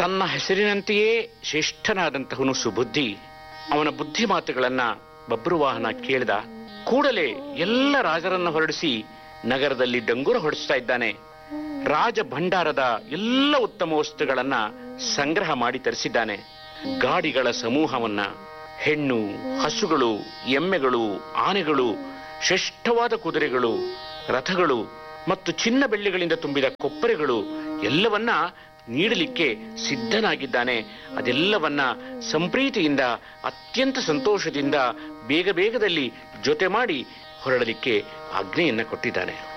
ತನ್ನ ಹೆಸರಿನಂತೆಯೇ ಶ್ರೇಷ್ಠನಾದಂತಹನು ಸುಬುದ್ಧಿ ಅವನ ಬುದ್ಧಿ ಮಾತುಗಳನ್ನ ಬಬ್ರುವಾಹನ ಕೇಳಿದ ಕೂಡಲೇ ಎಲ್ಲ ರಾಜರನ್ನ ಹೊರಡಿಸಿ ನಗರದಲ್ಲಿ ಡಂಗೂರ ಹೊಡಿಸ್ತಾ ಇದ್ದಾನೆ ರಾಜ ಭಂಡಾರದ ಎಲ್ಲ ಉತ್ತಮ ವಸ್ತುಗಳನ್ನ ಸಂಗ್ರಹ ಮಾಡಿ ತರಿಸಿದ್ದಾನೆ ಗಾಡಿಗಳ ಸಮೂಹವನ್ನ ಹೆಣ್ಣು ಹಸುಗಳು ಎಮ್ಮೆಗಳು ಆನೆಗಳು ಶ್ರೇಷ್ಠವಾದ ಕುದುರೆಗಳು ರಥಗಳು ಮತ್ತು ಚಿನ್ನ ಬೆಳ್ಳಿಗಳಿಂದ ತುಂಬಿದ ಕೊಪ್ಪರೆಗಳು ಎಲ್ಲವನ್ನ ನೀಡಲಿಕ್ಕೆ ಸಿದ್ಧನಾಗಿದ್ದಾನೆ ಅದೆಲ್ಲವನ್ನ ಸಂಪ್ರೀತಿಯಿಂದ ಅತ್ಯಂತ ಸಂತೋಷದಿಂದ ಬೇಗ ಬೇಗದಲ್ಲಿ ಜೊತೆ ಮಾಡಿ ಹೊರಡಲಿಕ್ಕೆ ಆಜ್ಞೆಯನ್ನ ಕೊಟ್ಟಿದ್ದಾನೆ